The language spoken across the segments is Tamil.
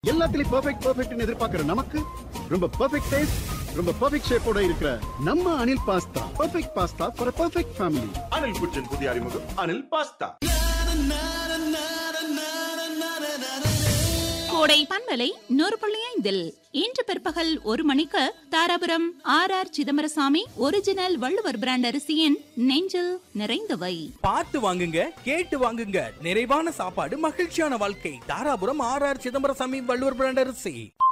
எல்லாத்துலயும் பெர்ஃபெக்ட் பெர்ஃபெக்ட்னு எதிர்பார்க்கிற நமக்கு ரொம்ப பெர்ஃபெக்ட் டேஸ்ட் ரொம்ப பெர்ஃபெக்ட் ஷேப்போட இருக்கிற நம்ம Anil pasta perfect pasta for perfect family Anil kitchen புதிய அறிமுகம் அனில் பாஸ்தா கோடை பண்பலை நூறு புள்ளி ஐந்தில் இன்று பிற்பகல் ஒரு மணிக்கு Dharapuram R R Chidambarasamy original Valluvar brand அரிசியின் நெஞ்சில் நிறைந்தவை பார்த்து வாங்குங்க கேட்டு வாங்குங்க நிறைவான சாப்பாடு மகிழ்ச்சியான வாழ்க்கை Dharapuram R R Chidambarasamy Valluvar brand அரிசி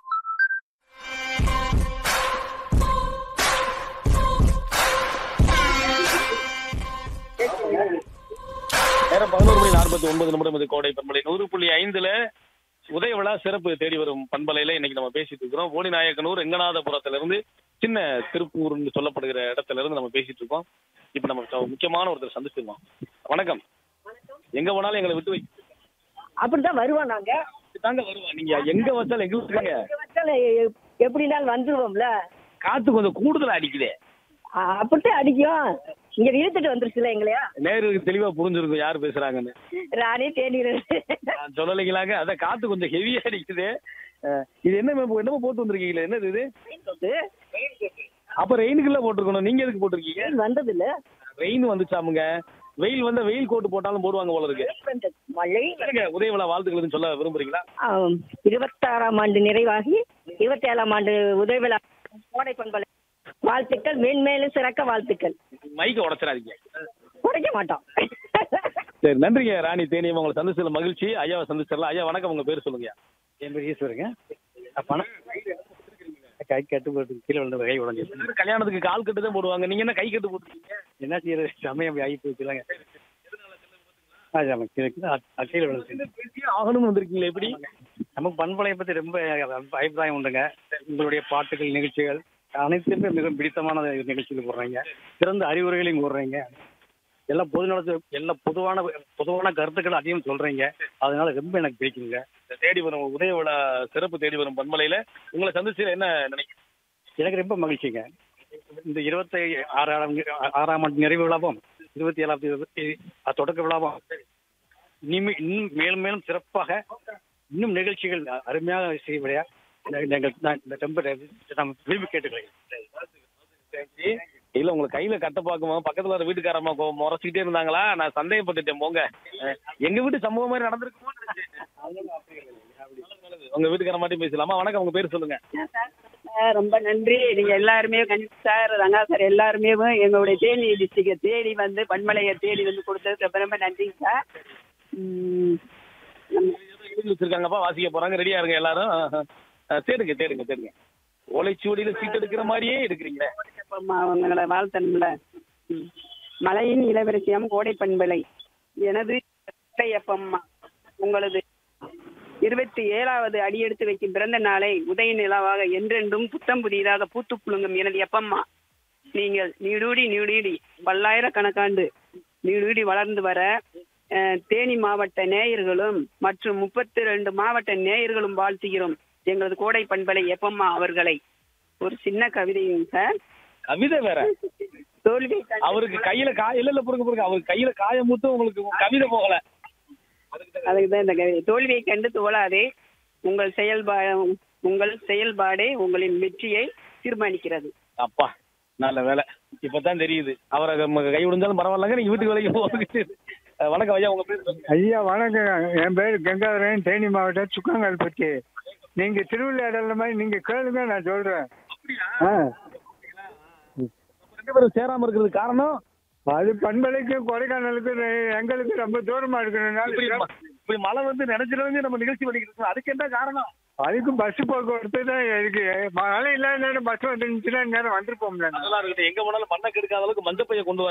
நேரம் பதினோரு மணி நாற்பத்தி ஒன்பது நிமிடம் இது கோடை பண்பலை நூறு புள்ளி ஐந்துல உதய விழா சிறப்பு தேடி வரும் பண்பலையில இன்னைக்கு நம்ம பேசிட்டு இருக்கிறோம் போடிநாயக்கனூர் எங்கநாதபுரத்துல இருந்து சின்ன திருப்பூர்னு சொல்லப்படுகிற இடத்துல இருந்து நம்ம பேசிட்டு இருக்கோம் இப்ப நம்ம ச- முக்கியமான ஒருத்தர் சந்திச்சிருக்கோம் வணக்கம் எங்க போனாலும் எங்களை விட்டு வைக்க அப்படிதான் வருவோம் நாங்க தாங்க வருவோம் நீங்க எங்க வச்சாலும் எங்க விட்டுருங்க எங்க வச்சாலும் எ- எப்படினாலும் வந்துருவோம்ல காத்து கொஞ்சம் கூடுதலா அடிக்குதே அ- அப்படித்தான் அடிக்கும் இங்க இழுத்துட்டு வந்துருச்சுல எங்களையா நேருக்கு தெளிவா புரிஞ்சிருக்கும் யார் பேசுறாங்கன்னு நானே தேடிடுறேன் நான் சொல்லலைங்களாங்க அதான் காத்து கொஞ்சம் ஹெவியா அடிக்குது அஹ், இது என்ன ma'am? என்னமோ போட்டு வந்திருக்கீங்களே என்னது இது அப்ப ரெயினுக்குள்ள போட்டிருக்கணும் நீங்க எதுக்கு போட்டிருக்கீங்க வந்தது இல்ல ரெயின் வந்துச்சாமுங்க வெயில் வந்தா வெயில் கோட்டு போட்டாலும் போடுவாங்க போல இருக்கு மழை என்னங்க உதயவிழா வாழ்த்துக்கள்னு சொல்ல விரும்புறீங்களா ஆம், இருபத்தாறாம் ஆண்டு நிறைவாகி இருபத்தி ஏழாம் ஆண்டு உதவி விழா கோடை பண்பலை வாழ்த்துக்கள் மென்மேலும் சிறக்க வாழ்த்துக்கள் மைக்க உடைச்சிடாதீங்க குறைக்க மாட்டோம் சரி நன்றிங்க ராணி தேனியம் உங்களை சந்திச்சதுல மகிழ்ச்சி ஐயாவை சந்திச்சிடலாம் ஐயா வணக்கம் உங்க பேர் சொல்லுங்க என் பேர் ஈஸ்வருங்க பணம் கை கட்டு போட்டு கீழே விழுந்த கை உடஞ்சி எல்லாரும் கல்யாணத்துக்கு கால் கட்டு தான் போடுவாங்க நீங்க என்ன கை கட்டு போட்டுருக்கீங்க என்ன செய்யறது சமயம் ஆகி போச்சுலங்க ஆ, ஆமாம். கீழே கீழே அ- அ- கீழே விழுந்துச்சு பேசியே ஆகணும்னு வந்திருக்கீங்களா எப்படி நமக்கு பண்பலையை பற்றி ரொம்ப அபிப்பிராயம் உண்டுங்க உங்களுடைய பாட்டுகள் நிகழ்ச்சிகள் அனைத்துமே மிக பிடித்தமான நிகழ்ச்சிகள் போடுறீங்க சிறந்த அறிவுரைகளையும் போடுறீங்க எல்லாம் பொதுநலத்து எல்லா பொதுவான பொதுவான கருத்துக்கள் அதிகம் சொல்றீங்க அதனால ரொம்ப எனக்கு பிடிக்குங்க இந்த தேடி வரும் உதய விழா சிறப்பு தேடி வரும் பண்பலையில உங்களை சந்திச்சு என்ன நினைக்கிறீங்க எனக்கு ரொம்ப மகிழ்ச்சிங்க இந்த இருபத்தி ஆறாம் ஆறாம் ஆண்டு நிறைவு விழாவும் இருபத்தி ஏழாம் தேதி அஹ், தொடக்க விழாவும் இனிமே இன்னும் மேலும் மேலும் சிறப்பாக இன்னும் நிகழ்ச்சிகள் அருமையாக செய்யப்படியா எங்கள் நான் இந்த ரொம்ப நம்ம விரும்பி கேட்டுக்கிறேன் இல்ல உங்களுக்கு கையில கட்ட பாக்குமா பக்கத்துல ஒரு வீட்டுக்காரம்மா கொ- முறைச்சிக்கிட்டே இருந்தாங்களா நான் சந்தேகப்பட்டுட்டேன் போங்க அஹ், எங்க வீட்டு சம்பவம் மாதிரி நடந்திருக்குமோ உங்க வீட்டுக்காரமாட்டி பேசலாமா வணக்கம் உங்க பேர் சொல்லுங்க சார் ரொம்ப நன்றி நீங்க எல்லாருமே கணித் சார் ரங்கா சார் எல்லாருமே எங்களுடைய தேனி டிஸ்ட்ரிக்டை தேடி வந்து பண்மலையை தேடி வந்து கொடுத்ததுக்கு ரொம்ப ரொம்ப நன்றிங்க சார் ம், நம்ம- எழுதி வச்சிருக்காங்கப்பா வாசிக்க போறாங்க ரெடியா இருங்க எல்லாரும் அஹ், அஹ், தேடுங்க தேடுங்க தேடுங்க ஓலைச்சுவடியில சீட் எடுக்கிற மாதிரியே எடுக்கிறீங்களே அப்பம்மா அவங்கள வாழ்த்தணும்ல ம். மலையின் இளவரசியம் கோடை பண்பலை எனது அப்பம்மா உங்களது இருபத்தி ஏழாவது அடியெடுத்து வைக்கும் பிறந்த நாளை உதய நிலாவாக என்றென்றும் புத்தம் புதியதாக பூத்து குலுங்கும் எனது எப்பம்மா நீங்கள் நீடூடி நீடூடி பல்லாயிரக்கணக்காண்டு நீடூடி வளர்ந்து வர அஹ், தேனி மாவட்ட நேயர்களும் மற்றும் முப்பத்தி ரெண்டு மாவட்ட நேயர்களும் வாழ்த்துகிறோம் எங்களது கோடை பண்பலை எப்பம்மா அவர்களை ஒரு சின்ன கவிதையும் சார் கவிதை வேற தோல்வி கண்டு- அவருக்கு கையில காய இல்ல இல்ல பொறுங்க பொறுங்க அவருக்கு கையில காயம் மூத்து உங்களுக்கு கவிதை போகல அதுக்கு தான் இந்த கவிதை தோல்வியை கண்டு தோழாதே உங்கள் செயல்பா உங்கள் செயல்பாடே உங்களின் வெற்றியை தீர்மானிக்கிறது அப்பா நல்ல வேலை இப்பதான் தெரியுது அவரை நம்ம கை விடுந்தாலும் பரவாயில்லங்க நீங்க வீட்டுக்கு வேலைக்கு போகிறதுக்கு அஹ், வணக்கம் ஐயா உங்க பேர் சொல்லுங்க. ஐயா வணக்கம் என் பேர் கங்காதரன் தேனி மாவட்டம் சுக்காங்கல்பட்டி நீங்க திருவிளையாடல மாதிரி நீங்க கேளுங்க நான் சொல்றேன் ஆ ரெண்டு பேரும் சேராம இருக்கிறது காரணம் அது பண்பலைக்கும் கொடைக்கானலுக்கும் ரெ- எங்களுக்கு ரொம்ப தூரமா இப்படி இருக்கிறதுனால ம- இப்படி மழை வந்து நினைச்சிருந்து நம்ம நிகழ்ச்சி பண்ணிக்கிட்டு இருக்கோம் அதுக்கு என்ன காரணம் அதுக்கு பஸ் போக்குவரத்து தான் இருக்கு மழை இல்லாத நேரம் பஸ் வந்துருந்துச்சுன்னா நேரம் வந்திருப்போம்ல அதெல்லாம் இருக்கட்டும் எங்க போனாலும் மண்ணை கெடுக்காத அளவுக்கு மஞ்சப்பைய கொண்டு வர